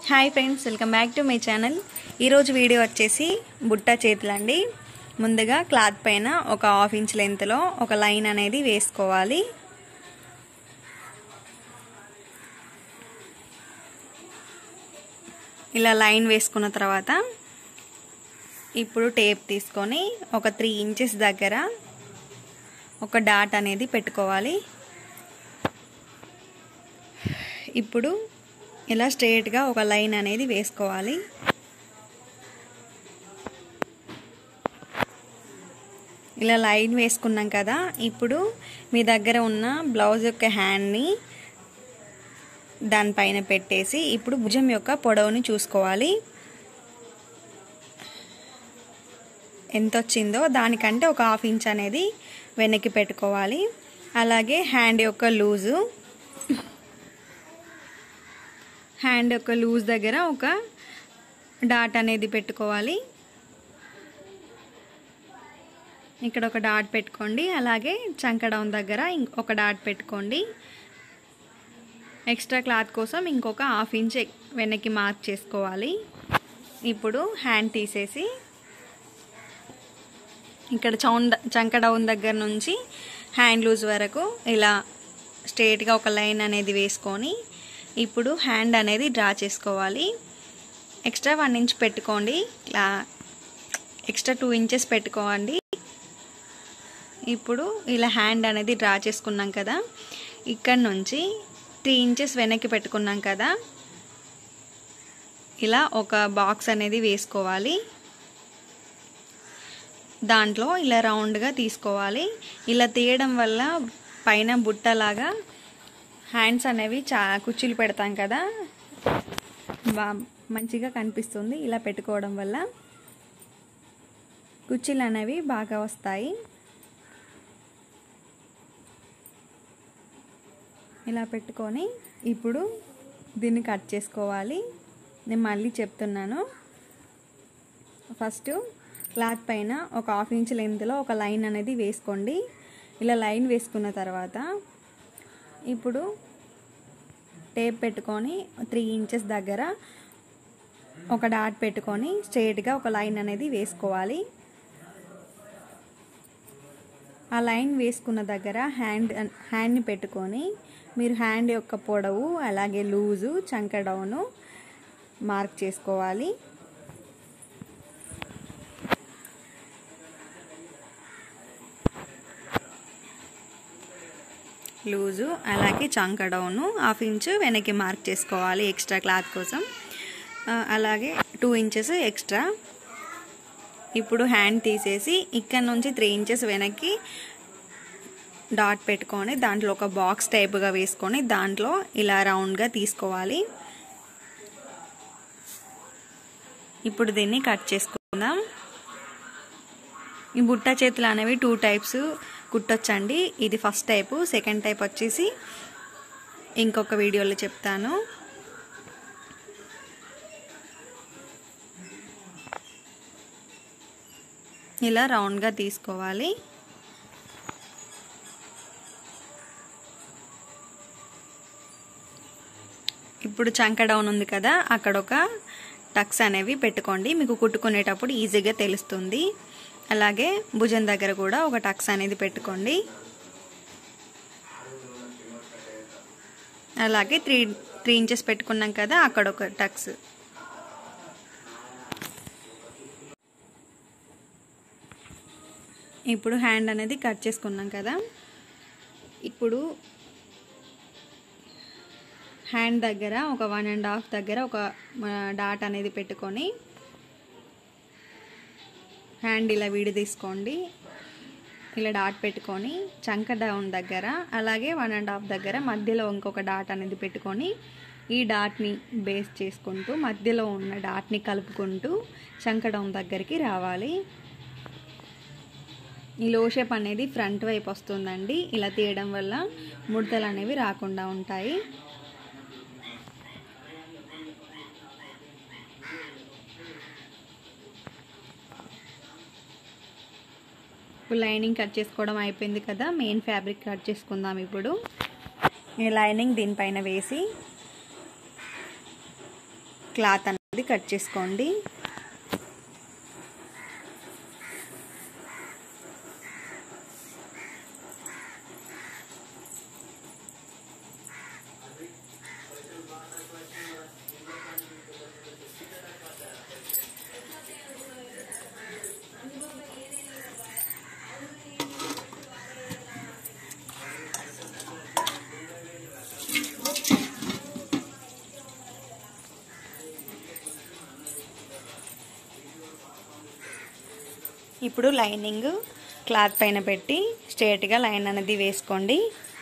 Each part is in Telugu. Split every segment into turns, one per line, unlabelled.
hi friends welcome back to my channel ఈరోజు వీడియో వచ్చేసి బుట్ట చేతులండి ముందుగా క్లాత్ పైన ఒక హాఫ్ ఇంచ్ లెంత్లో ఒక లైన్ అనేది వేసుకోవాలి ఇలా లైన్ వేసుకున్న తర్వాత ఇప్పుడు టేప్ తీసుకొని ఒక త్రీ ఇంచెస్ దగ్గర ఒక డాట్ అనేది పెట్టుకోవాలి ఇప్పుడు ఇలా స్ట్రైట్గా ఒక లైన్ అనేది వేసుకోవాలి ఇలా లైన్ వేసుకున్నాం కదా ఇప్పుడు మీ దగ్గర ఉన్న బ్లౌజ్ యొక్క హ్యాండ్ని దానిపైన పెట్టేసి ఇప్పుడు భుజం యొక్క పొడవుని చూసుకోవాలి ఎంత వచ్చిందో దానికంటే ఒక హాఫ్ ఇంచ్ అనేది వెనక్కి పెట్టుకోవాలి అలాగే హ్యాండ్ యొక్క లూజు హ్యాండ్ యొక్క లూజ్ దగ్గర ఒక డాట్ అనేది పెట్టుకోవాలి ఇక్కడ ఒక డాట్ పెట్టుకోండి అలాగే చంకడౌన్ దగ్గర ఇంకొక డాట్ పెట్టుకోండి ఎక్స్ట్రా క్లాత్ కోసం ఇంకొక హాఫ్ ఇంచ్ వెనక్కి మార్క్ చేసుకోవాలి ఇప్పుడు హ్యాండ్ తీసేసి ఇక్కడ చౌండ్ చంక డౌన్ దగ్గర నుంచి హ్యాండ్ లూజ్ వరకు ఇలా స్ట్రేట్గా ఒక లైన్ అనేది వేసుకొని ఇప్పుడు హ్యాండ్ అనేది డ్రా చేసుకోవాలి ఎక్స్ట్రా వన్ ఇంచ్ పెట్టుకోండి ఇలా ఎక్స్ట్రా టూ ఇంచెస్ పెట్టుకోండి ఇప్పుడు ఇలా హ్యాండ్ అనేది డ్రా చేసుకున్నాం కదా ఇక్కడ నుంచి త్రీ ఇంచెస్ వెనక్కి పెట్టుకున్నాం కదా ఇలా ఒక బాక్స్ అనేది వేసుకోవాలి దాంట్లో ఇలా రౌండ్గా తీసుకోవాలి ఇలా తీయడం వల్ల పైన బుట్టలాగా హ్యాండ్స్ అనేవి చా కుర్చీలు పెడతాం కదా బా మంచిగా కనిపిస్తుంది ఇలా పెట్టుకోవడం వల్ల కుర్చీలు అనేవి బాగా వస్తాయి ఇలా పెట్టుకొని ఇప్పుడు దీన్ని కట్ చేసుకోవాలి నేను మళ్ళీ చెప్తున్నాను ఫస్ట్ క్లాత్ పైన ఒక హాఫ్ ఇంచ్ లెంత్లో ఒక లైన్ అనేది వేసుకోండి ఇలా లైన్ వేసుకున్న తర్వాత ఇప్పుడు టేప్ పెట్టుకొని త్రీ ఇంచెస్ దగ్గర ఒక డాట్ పెట్టుకొని స్ట్రైట్గా ఒక లైన్ అనేది వేసుకోవాలి ఆ లైన్ వేసుకున్న దగ్గర హ్యాండ్ హ్యాండ్ని పెట్టుకొని మీరు హ్యాండ్ యొక్క పొడవు అలాగే లూజు చంక డౌను మార్క్ చేసుకోవాలి లూజు అలాగే చంక డౌను హాఫ్ ఇంచు వెనక్కి మార్క్ చేసుకోవాలి ఎక్స్ట్రా క్లాత్ కోసం అలాగే టూ ఇంచెస్ ఎక్స్ట్రా ఇప్పుడు హ్యాండ్ తీసేసి ఇక్కడ నుంచి త్రీ ఇంచెస్ వెనక్కి డాట్ పెట్టుకొని దాంట్లో ఒక బాక్స్ టైప్గా వేసుకొని దాంట్లో ఇలా రౌండ్గా తీసుకోవాలి ఇప్పుడు దీన్ని కట్ చేసుకుందాం ఈ బుట్ట చేతులు అనేవి టూ టైప్స్ కుట్టొచ్చండి ఇది ఫస్ట్ టైపు సెకండ్ టైప్ వచ్చేసి ఇంకొక వీడియోలో చెప్తాను ఇలా రౌండ్గా తీసుకోవాలి ఇప్పుడు చంక డౌన్ ఉంది కదా అక్కడ ఒక టక్స్ అనేవి పెట్టుకోండి మీకు కుట్టుకునేటప్పుడు ఈజీగా తెలుస్తుంది అలాగే భుజం దగ్గర కూడా ఒక టక్స్ అనేది పెట్టుకోండి అలాగే త్రీ త్రీ ఇంచెస్ పెట్టుకున్నాం కదా అక్కడ ఒక టక్స్ ఇప్పుడు హ్యాండ్ అనేది కట్ చేసుకున్నాం కదా ఇప్పుడు హ్యాండ్ దగ్గర ఒక వన్ అండ్ హాఫ్ దగ్గర ఒక డాట్ అనేది పెట్టుకొని హ్యాండ్ ఇలా విడి తీసుకోండి ఇలా డాట్ పెట్టుకొని చంక డౌన్ దగ్గర అలాగే వన్ అండ్ హాఫ్ దగ్గర మధ్యలో ఇంకొక డాట్ అనేది పెట్టుకొని ఈ డాట్ని బేస్ చేసుకుంటూ మధ్యలో ఉన్న డాట్ని కలుపుకుంటూ చంక డౌన్ దగ్గరికి రావాలి ఈ లో షేప్ అనేది ఫ్రంట్ వైపు వస్తుందండి ఇలా తీయడం వల్ల ముడతలు అనేవి రాకుండా ఉంటాయి ఇప్పుడు లైనింగ్ కట్ చేసుకోవడం అయిపోయింది కదా మెయిన్ ఫ్యాబ్రిక్ కట్ చేసుకుందాం ఇప్పుడు ఈ లైనింగ్ దీనిపైన వేసి క్లాత్ అనేది కట్ చేసుకోండి ఇప్పుడు లైనింగ్ క్లాత్ పైన పెట్టి స్ట్రేట్గా లైన్ అనేది వేసుకోండి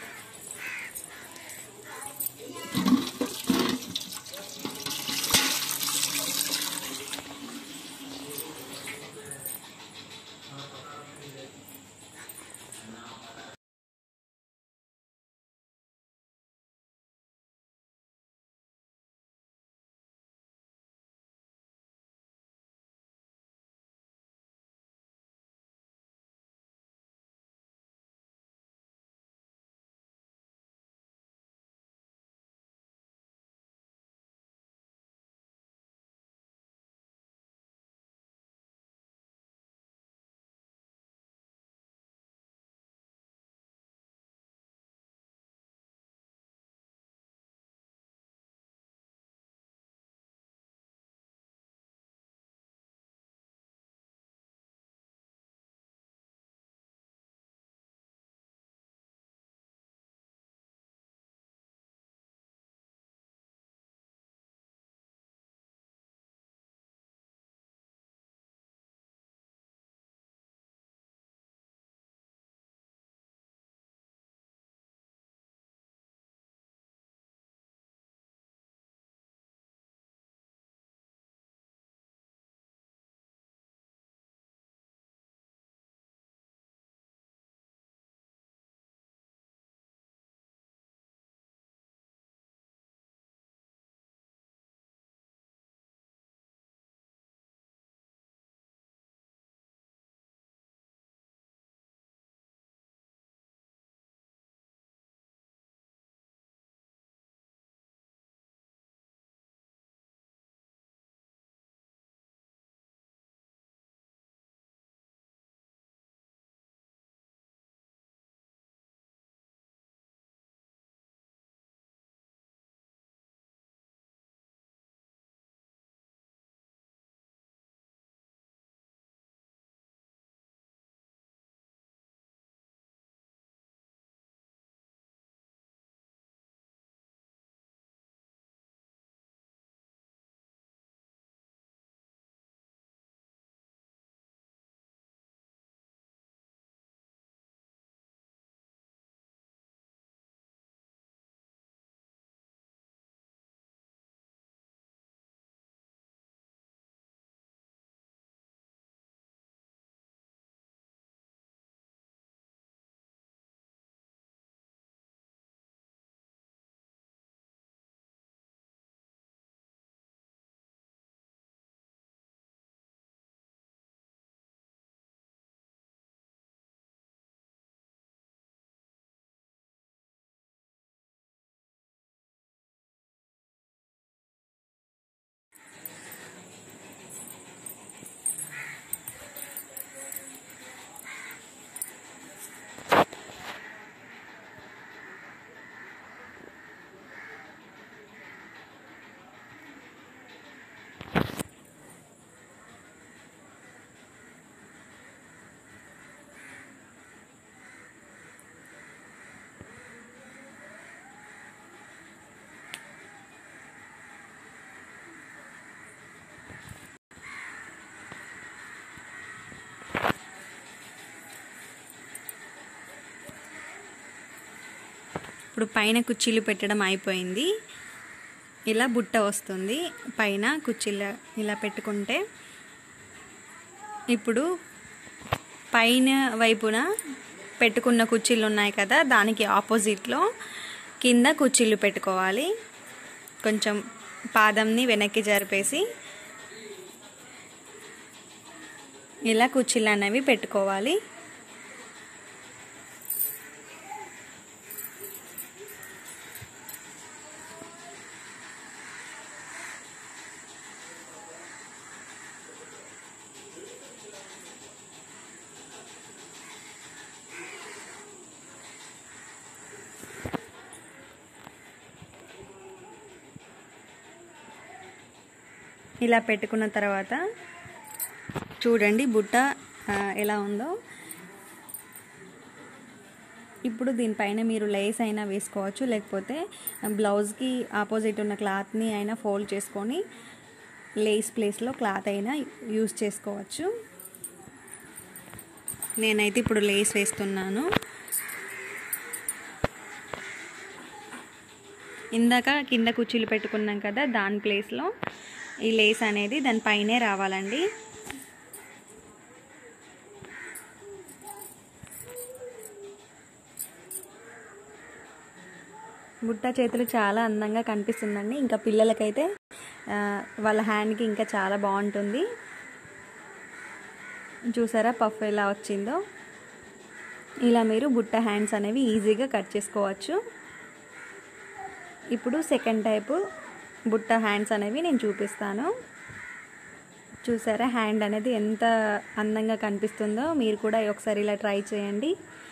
ఇప్పుడు పైన కుర్చీలు పెట్టడం అయిపోయింది ఇలా బుట్ట వస్తుంది పైన కుర్చీలు ఇలా పెట్టుకుంటే ఇప్పుడు పైన వైపున పెట్టుకున్న కుర్చీలు ఉన్నాయి కదా దానికి ఆపోజిట్లో కింద కుర్చీలు పెట్టుకోవాలి కొంచెం పాదంని వెనక్కి జరిపేసి ఇలా కుర్చీలు అనేవి పెట్టుకోవాలి ఇలా పెట్టుకున్న తర్వాత చూడండి బుట్ట ఆ, ఎలా ఉందో ఇప్పుడు దీనిపైన మీరు లేస్ అయినా వేసుకోవచ్చు లేకపోతే బ్లౌజ్కి ఆపోజిట్ ఉన్న క్లాత్ని అయినా ఫోల్డ్ చేసుకొని లేస్ ప్లేస్లో క్లాత్ అయినా యూస్ చేసుకోవచ్చు నేనైతే ఇప్పుడు లేస్ వేస్తున్నాను ఇందాక కింద కుర్చీలు పెట్టుకున్నాం కదా దాని ప్లేస్లో ఈ లేస్ అనేది దానిపైనే రావాలండి బుట్ట చేతులు చాలా అందంగా కనిపిస్తుందండి ఇంకా పిల్లలకైతే ఆ, వాళ్ళ హ్యాండ్కి ఇంకా చాలా బాగుంటుంది చూసారా పఫ్ ఎలా వచ్చిందో ఇలా మీరు బుట్ట హ్యాండ్స్ అనేవి ఈజీగా కట్ చేసుకోవచ్చు ఇప్పుడు సెకండ్ టైపు బుట్ట హ్యాండ్స్ అనేవి నేను చూపిస్తాను చూసారా హ్యాండ్ అనేది ఎంత అందంగా కనిపిస్తుందో మీరు కూడా ఒకసారి ఇలా ట్రై చేయండి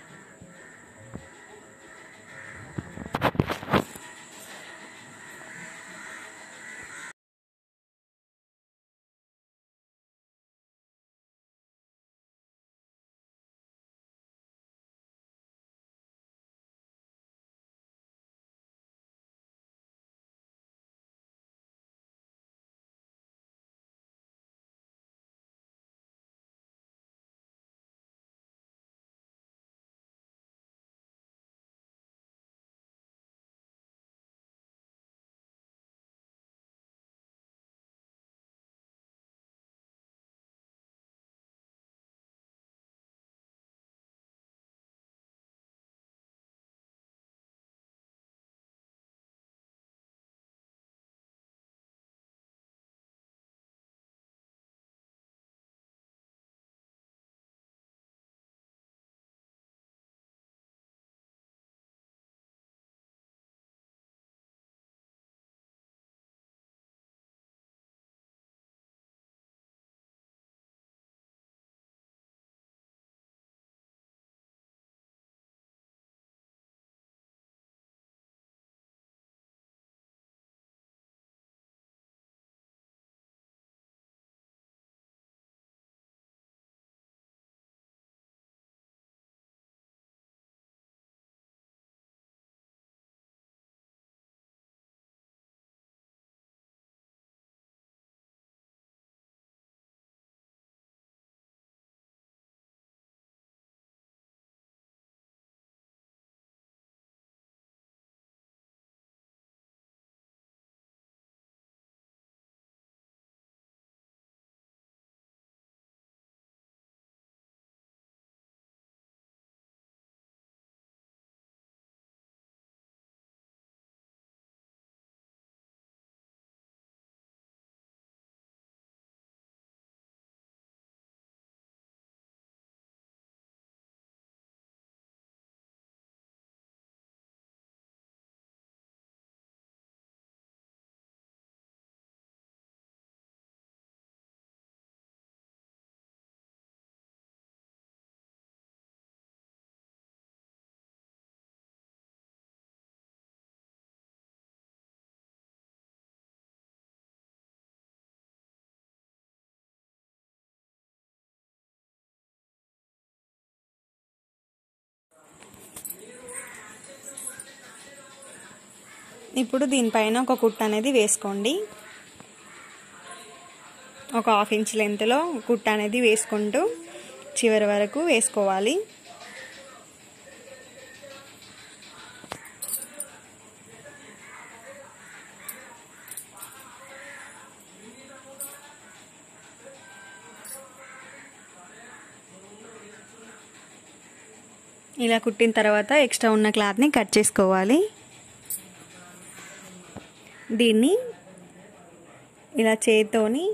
ఇప్పుడు దీనిపైన ఒక కుట్ అనేది వేసుకోండి ఒక హాఫ్ ఇంచ్ లెంత్లో కుట్ అనేది వేసుకుంటూ చివరి వరకు వేసుకోవాలి ఇలా కుట్టిన తర్వాత ఎక్స్ట్రా ఉన్న క్లాత్ని కట్ చేసుకోవాలి దీన్ని ఇలా చేత్తోని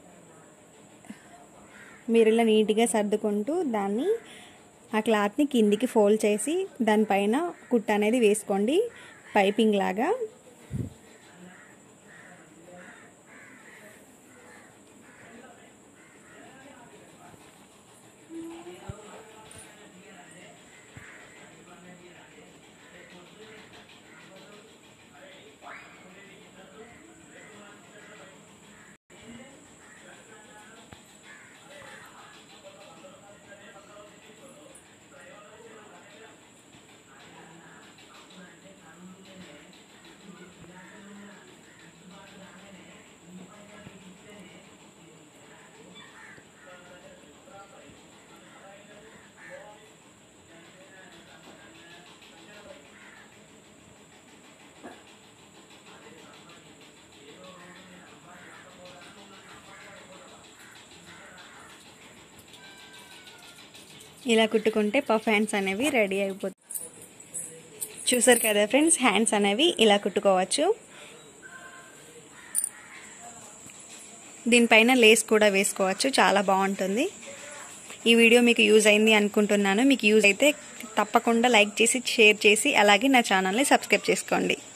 మీరు ఇలా నీట్గా సర్దుకుంటూ దాన్ని ఆ క్లాత్ని కిందికి ఫోల్డ్ చేసి దానిపైన కుట్ట అనేది వేసుకోండి పైపింగ్ లాగా ఇలా కుట్టుకుంటే పఫ్ హ్యాండ్స్ అనేవి రెడీ అయిపోతాయి చూసారు కదా ఫ్రెండ్స్ హ్యాండ్స్ అనేవి ఇలా కుట్టుకోవచ్చు దీనిపైన లేస్ కూడా వేసుకోవచ్చు చాలా బాగుంటుంది ఈ వీడియో మీకు యూజ్ అయింది అనుకుంటున్నాను మీకు యూజ్ అయితే తప్పకుండా లైక్ చేసి షేర్ చేసి అలాగే నా ఛానల్ని సబ్స్క్రైబ్ చేసుకోండి